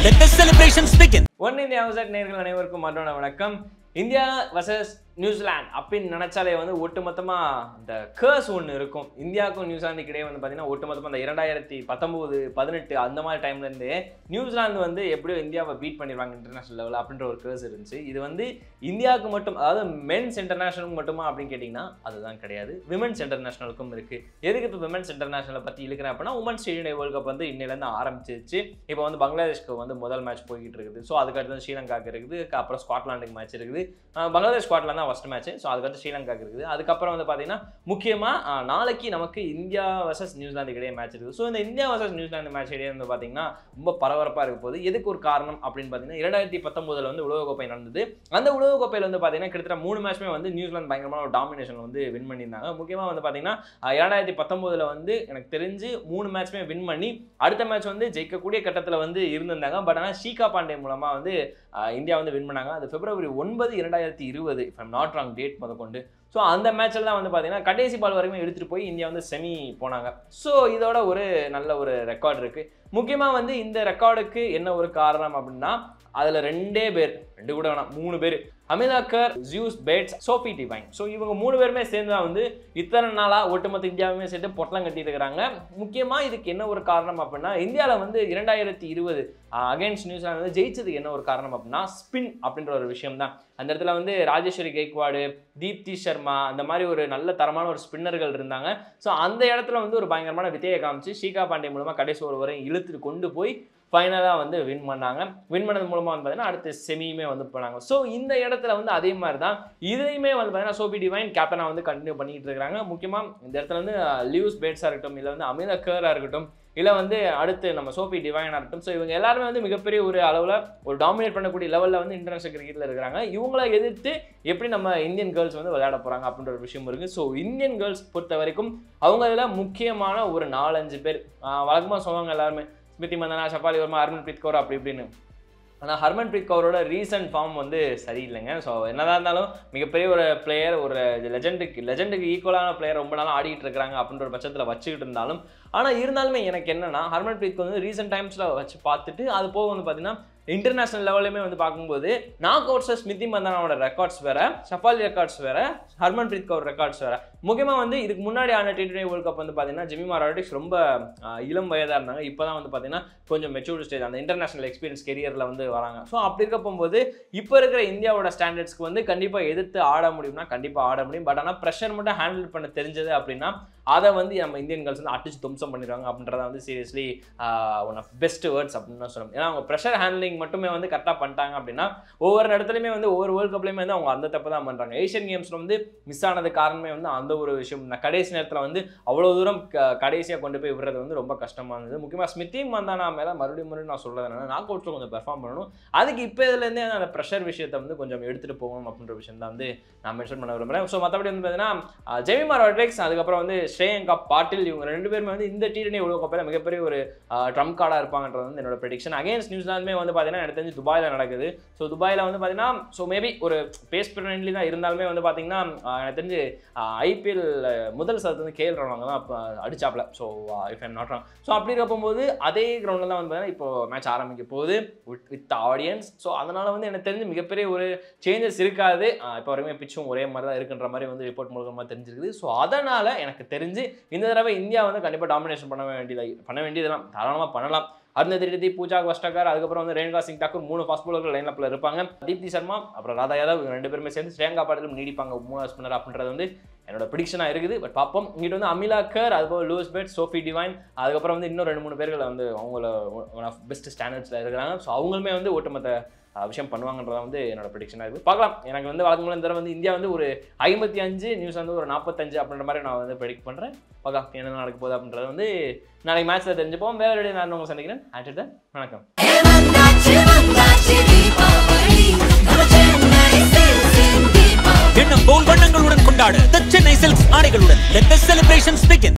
Let the celebrations begin. One India விசட் நேர்கள் அனைவருக்கும் மற்றொரு வணக்கம் இந்தியா வர்சஸ் நியூசிலாந்து அப்படின்னு நினைச்சாலே வந்து ஒட்டுமொத்தமா அந்த கேர்ஸ் ஒன்று இருக்கும் இந்தியாவுக்கும் நியூசிலாந்துக்கு இடையே வந்து பார்த்தீங்கன்னா ஒட்டுமொத்தமாக அந்த இரண்டாயிரத்தி பத்தொம்போது பதினெட்டு அந்த மாதிரி டைம்லேருந்து நியூசிலாந்து வந்து எப்படியோ இந்தியாவை பீட் பண்ணிடுவாங்க இன்டர்நேஷனல் லெவல் அப்படின்ற ஒரு கேர்ஸ் இருந்துச்சு இது வந்து இந்தியாவுக்கு மட்டும் அதாவது மென்ஸ் இன்டர்நேஷனலுக்கு மட்டுமா அப்படின்னு கேட்டிங்கன்னா அதுதான் கிடையாது விமென்ஸ் இன்டர்நேஷனலுக்கும் இருக்கு எதுக்கு இப்போ விமென்ஸ் இன்டர்நேஷனலை பற்றி இழுக்கிறேன் அப்படின்னா உமன்ஸ் டி வேர்ல்ட் கப் வந்து இன்னிலேருந்து ஆரம்பிச்சிருச்சு இப்போ வந்து பங்களாதேஷ்க்கு வந்து முதல் மேட்ச் போய்கிட்டு இருக்குது ஸோ அதுக்கடுத்து ஸ்ரீலங்காக்கு இருக்குது அப்புறம் ஸ்காட்லாண்டுக்கு மேட்ச் இருக்குது அஹ் பங்களாதேஷ் ஸ்காட்லாந்து தான் ஃபஸ்ட் மேட்ச் ஸோ அதுக்கடுத்து ஸ்ரீலங்காக்கு இருக்குது அதுக்கப்புறம் வந்து பார்த்தீங்கன்னா முக்கியமாக நாளைக்கு நமக்கு இந்தியா வர்சஸ் நியூசிலாந்துக்கு இடையே மேட்ச் இருக்குது ஸோ இந்த இந்தியா வர்சஸ் நியூசிலாந்து மேட்ச் இடையே வந்து பார்த்தீங்கன்னா ரொம்ப பரபரப்பாக இருக்க போகுது எதுக்கு ஒரு காரணம் அப்படின்னு பார்த்தீங்கன்னா இரண்டாயிரத்தி பத்தொம்போதில் வந்து உலகக்கோப்பை நடந்தது அந்த உலகக்கோப்பையில் வந்து பார்த்தீங்கன்னா கிட்டத்தட்ட மூணு மேட்ச்மே வந்து நியூசிலாந்து பயங்கரமான ஒரு டாமினேஷன் வந்து வின் பண்ணியிருந்தாங்க முக்கியமாக வந்து பார்த்தீங்கன்னா அஹ் இரண்டாயிரத்தி பத்தொம்போதில் வந்து எனக்கு தெரிஞ்சு மூணு மேட்ச்மே வின் பண்ணி அடுத்த மேட்ச் வந்து ஜெயிக்கக்கூடிய கட்டத்தில் வந்து இருந்திருந்தாங்க பட் ஆனால் ஷீகா பாண்டே மூலமாக வந்து அஹ் இந்தியா வந்து வின் பண்ணாங்க அது பிப்ரவரி ஒன்பது இரண்டாயிரத்தி இருபது if I'm not wrong date முதற்கொண்டு ஸோ அந்த மேட்ச்சில் தான் வந்து பார்த்தீங்கன்னா கடைசி பால் வரைக்கும் எடுத்துகிட்டு போய் இந்தியா வந்து செமி போனாங்க ஸோ இதோட ஒரு நல்ல ஒரு ரெக்கார்டு இருக்குது முக்கியமாக வந்து இந்த ரெக்கார்டுக்கு என்ன ஒரு காரணம் அப்படின்னா அதில் ரெண்டே பேர் ரெண்டு கூட வேணாம் மூணு பேர் அமிதாக்கர் Suzie Bates Sophie Devine so இவங்க மூணு பேருமே சேர்ந்து தான் வந்து இத்தனை நாளாக ஒட்டுமொத்த இந்தியாவுமே சேர்த்து பொட்டலம் கட்டிட்டு இருக்கிறாங்க முக்கியமாக இதுக்கு என்ன ஒரு காரணம் அப்படின்னா இந்தியாவில் வந்து இரண்டாயிரத்தி இருபது அகைன்ஸ்ட் நியூசிலாந்து வந்து ஜெயிச்சதுக்கு என்ன ஒரு காரணம் அப்படின்னா ஸ்பின் அப்படின்ற ஒரு விஷயம் தான் அந்த இடத்துல வந்து ராஜேஸ்வரி கெய்க்வாடு தீப்தி சர்மா அந்த மாதிரி ஒரு நல்ல தரமான ஒரு ஸ்பின்னர்கள் இருந்தாங்க ஸோ அந்த இடத்துல வந்து ஒரு பயங்கரமான வித்தையை காமிச்சு ஷீகா பாண்டே மூலமாக கடைசி ஒரு வரையும் இழுத்துட்டு கொண்டு போய் ஃபைனலாக வந்து வின் பண்ணாங்க வின் பண்ணது மூலமாக வந்து பார்த்தீங்கன்னா அடுத்து செமியுமே வந்து போனாங்க ஸோ இந்த இடத்துல வந்து அதே மாதிரி தான் இதையுமே வந்து பார்த்தீங்கன்னா சோபி டிவைன் கேப்டனாக வந்து கண்டினியூ பண்ணிட்டு இருக்காங்க முக்கியமாக இந்த இடத்துல வந்து லியூஸ் பேட்ஸாக இருக்கட்டும் இல்லை வந்து அமித கேராக இருக்கட்டும் இல்லை வந்து அடுத்து நம்ம சோபி டிவைனாக இருக்கட்டும் ஸோ இவங்க எல்லாருமே வந்து மிகப்பெரிய ஒரு அளவில் ஒரு டாமினேட் பண்ணக்கூடிய லெவலில் வந்து இன்டர்நேஷனல் கிரிக்கெட்டில் இருக்கிறாங்க இவங்களை எதிர்த்து எப்படி நம்ம இந்தியன் கேர்ள்ஸ் வந்து விளையாட போகிறாங்க அப்படின்ற ஒரு விஷயம் இருக்குது ஸோ இந்தியன் கேர்ள்ஸ் பொறுத்த வரைக்கும் அவங்க இதில் முக்கியமான ஒரு நாலஞ்சு பேர் வழக்கமாக சொல்லுவாங்க எல்லாருமே ஸ்மிருதி மந்தனா ஷபாலி வர்மா ஹர்மன் பிரீத் கௌர் அப்படி இப்படின்னு ஆனால் ஹர்மன் பிரீத் கௌரோட ரீசன்ட் ஃபார்ம் வந்து சரியில்லைங்க ஸோ என்னதான் இருந்தாலும் மிகப்பெரிய ஒரு பிளேயர் ஒரு லெஜெண்டுக்கு லெஜெண்டுக்கு ஈக்குவலான பிளேயர் ரொம்ப நாளாக ஆடிட்டு இருக்காங்க அப்படின்ற ஒரு பட்சத்தில் வச்சுக்கிட்டு இருந்தாலும் ஆனால் இருந்தாலுமே எனக்கு என்னன்னா ஹர்மன் பிரீத் வந்து ரீசெண்ட் டைம்ஸில் வச்சு பார்த்துட்டு அது போக வந்து பார்த்தீங்கன்னா இன்டர்நேஷனல் லெவல்லையுமே வந்து பார்க்கும்போது நாக் அவுட்ஸை ஸ்மிருதி மந்தனாவோட ரெக்கார்ட்ஸ் வேற ஷஃபாலி ரெக்கார்ட்ஸ் வேற ஹர்மன் பிரீத் கவுர் ரெக்கார்ட்ஸ் வேற முக்கியமாக வந்து இதுக்கு முன்னாடி ஆன டி டுவெண்ட்டி வேர்ல்ட் கப் வந்து பார்த்தீங்கன்னா ஜெமிமா ராடிக்ஸ் ரொம்ப ஆஹ், இளம் வயதாக இருந்தாங்க இப்போ தான் வந்து பார்த்தீங்கன்னா கொஞ்சம் மெச்சூர்டு ஸ்டேஜ் அந்த இன்டர்நேஷனல் எக்ஸ்பீரியன்ஸ் கெரியரில் வந்து வராங்க ஸோ அப்படி இருக்க போகும்போது இப்போ இருக்கிற இந்தியாவோட ஸ்டாண்டர்ட்ஸ்க்கு வந்து கண்டிப்பாக எதிர்த்து ஆட முடியும்னா கண்டிப்பாக ஆட முடியும் பட் ஆனால் ப்ரெஷர் மட்டும் ஹேண்டில் பண்ண தெரிஞ்சது அப்படின்னா அதை வந்து நம்ம இந்தியன் கேர்ள்ஸ் வந்து அடிச்சு தும்சம் பண்ணிடுவாங்க அப்படின்றத வந்து seriously one of best words அப்படின்னு தான் சொல்லணும் ஏன்னா அவங்க ப்ரெஷர் ஹேண்ட்லிங் மட்டுமே வந்து கரெக்டாக பண்ணிட்டாங்க அப்படின்னா ஒவ்வொரு இடத்துலையுமே வந்து ஒவ்வொரு வேர்ல்ட் கப்லையுமே வந்து அவங்க அந்த தப்பு தான் பண்ணுறாங்க ஏஷியன் கேம்ஸில் வந்து மிஸ் ஆனது காரணமே வந்து அந்த ஒரு விஷயம் நான் கடைசி நேரத்தில் வந்து அவ்வளோ தூரம் கடைசியாக கொண்டு போய் விடுறது வந்து ரொம்ப கஷ்டமாக இருந்தது முக்கியமாக ஸ்மிருதி மந்தானா மேலே மறுபடியும் மறுபடியும் நான் சொல்கிறது என்னன்னா நாக் அவுட்ஸில் கொஞ்சம் பெர்ஃபார்ம் பண்ணணும் அதுக்கு இப்போ இதுலேருந்தே அந்த ப்ரெஷர் விஷயத்தை வந்து கொஞ்சம் எடுத்துகிட்டு போகணும் அப்படின்ற விஷயம் தான் வந்து நான் மென்ஷன் பண்ண விரும்புகிறேன் ஸோ மற்றபடி வந்து பார்த்தீங்கன்னா ஜெமிமா ராட்ரிக்ஸ் அதுக்கப்புறம் வந்து ஸ்ரேயங்கா பாட்டில் இவங்க ரெண்டு பேருமே வந்து இந்த டி டுவெண்ட்டி உலக கோப்பையில் மிகப்பெரிய ஒரு ட்ரம் கார்டாக இருப்பாங்கன்றது வந்து என்னோட ப்ரெடிக்ஷன் அகைன்ஸ்ட் நியூசிலாந்துமே வந்து பார்த்தீங்கன்னா எனக்கு தெரிஞ்சு துபாயில் நடக்குது ஸோ துபாயில் வந்து பார்த்தீங்கன்னா ஸோ மேபி ஒரு பேஸ் ஃப்ரெண்ட்லி தான் இருந்தாலுமே வந்து பார்த்தீங்கன்னா ஆஹ் எனக்கு தெரிஞ்சு ஐபிஎல் முதல் சதத்து வந்து கேஎல் ராணுவங்க தான் அப்போ அடிச்சாப்ல so if I'm not wrong so அப்படி இருக்கும்போது அதே கிரவுண்டில் தான் வந்து பார்த்தீங்கன்னா இப்போ மேட்ச் ஆரம்பிக்க போகுது வித் வித் ஆடியன்ஸ் ஸோ அதனால் வந்து எனக்கு தெரிஞ்சு மிகப்பெரிய ஒரு சேஞ்சஸ் இருக்காது ஆஹ் இப்போ வரைக்கும் பிச்சும் ஒரே மாதிரி தான் இருக்குன்ற மாதிரி வந்து ரிப்போர்ட் மூலமாக தெரிஞ்சிருக்குது ஸோ அதனால் எனக்கு தெரிஞ்சு இந்த தடவை இந்தியா வந்து கண்டிப்பாக டாமினேஷன் பண்ண வேண்டியது பண்ண வேண்டியதெல்லாம் தாராளமாக பண்ணலாம் அருந்ததி ரெட்டி பூஜா வஸ்டகர் அதுக்கப்புறம் வந்து ரேணுகா சிங் தாக்கூர் மூணு ஃபாஸ்ட் பவுலர்கள் லைன் அப்பில் இருப்பாங்க தீப்தி சர்மா அப்புறம் ராதா யாதவ் இவங்க ரெண்டு பேருமே சேர்ந்து ஸ்ரேங்கா பாட்டிலும் நீடிப்பாங்க மூணு ஸ்பின்னர் அப்படின்றது வந்து என்னோட ப்ரிடிக்ஷனாக இருக்குது பட் பார்ப்போம் இங்கிட்ட வந்து அமிலா கர் அதுக்கப்புறம் லூஸ் பெட் சோஃபி டிவைன் அதுக்கப்புறம் வந்து இன்னும் ரெண்டு மூணு பேர்கள் வந்து அவங்கள ஒன் ஆஃப் பெஸ்ட் ஸ்டாண்டர்ட்ஸில் இருக்கிறாங்க ஸோ அவங்களுமே வந்து ஒட்டுமொத்த அஹ், விஷயம் பண்ணுவாங்கன்றத வந்து என்னோட ப்ரிடிக்ஷனாக இருக்குது பார்க்கலாம் எனக்கு வந்து வழக்கம் போல இந்த தடவை வந்து இந்தியா வந்து ஒரு ஐம்பத்தி அஞ்சு நியூஸ் வந்து ஒரு நாற்பத்தஞ்சு அப்படின்ற மாதிரி நான் வந்து ப்ரெடிக்ட் பண்ணுறேன் பார்க்கலாம் என்ன நடக்க போகுது அப்படின்றது வந்து நாளைக்கு மேட்ச்சில் தெரிஞ்சுப்போம் வேற ஒரு நான் உங்களை சந்திக்கிறேன் ஆட்டு வணக்கம் எண்ணம் போல் வண்ணங்களுடன் கொண்டாடு The சென்னை சில்க்ஸ் ஆடைகளுடன் Let the celebrations begin.